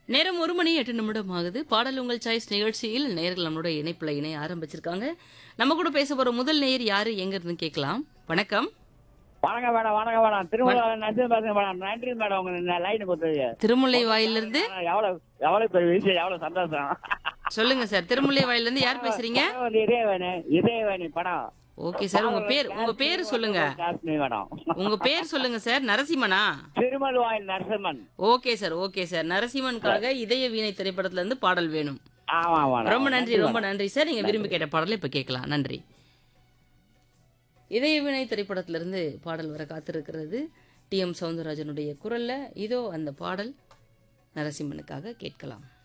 நேரம் ஒரு மணி எட்டு நிமிடம் ஆகுது பாடல் உங்கள் சாய்ஸ் நிகழ்ச்சியில் நேர்கள் நம்மளோட இணைப்புல இணைய ஆரம்பிச்சிருக்காங்க நம்ம கூட பேச போற முதல் நேயர் யாரு எங்க இருந்து கேட்கலாம் வணக்கம் வணக்கம் மேடம் வணக்கம் மேடம் திருமண நன்றி பேசுங்க மேடம் நன்றி மேடம் உங்க லைன் கொடுத்தது திருமுல்லை வாயிலிருந்து எவ்வளவு எவ்வளவு பெரிய விஷயம் எவ்வளவு சந்தோஷம் சொல்லுங்க சார் திருமுல்லை வாயிலிருந்து யார் பேசுறீங்க ஒரு இதயவேணி இதயவேணி படம் ஓகே சார் உங்க பேர் உங்க பேர் சொல்லுங்க காஷ்மி மேடம் உங்க பேர் சொல்லுங்க சார் நரசிம்மனா திருமல் வாயில் Narasimhan okay sir okay sir நரசிம்மனுக்காக இதய வீணை திரைப்படத்துல இருந்து பாடல் வேணும் ஆமா மேடம் ரொம்ப நன்றி ரொம்ப நன்றி சார் நீங்க விரும்பி கேட்ட பாடலை இப்ப கேட்கலாம் நன்றி இதய வினை திரைப்படத்திலிருந்து பாடல் வர காத்திருக்கிறது டி எம் சவுந்தரராஜனுடைய குரல்ல இதோ அந்த பாடல் நரசிம்மனுக்காக கேட்கலாம்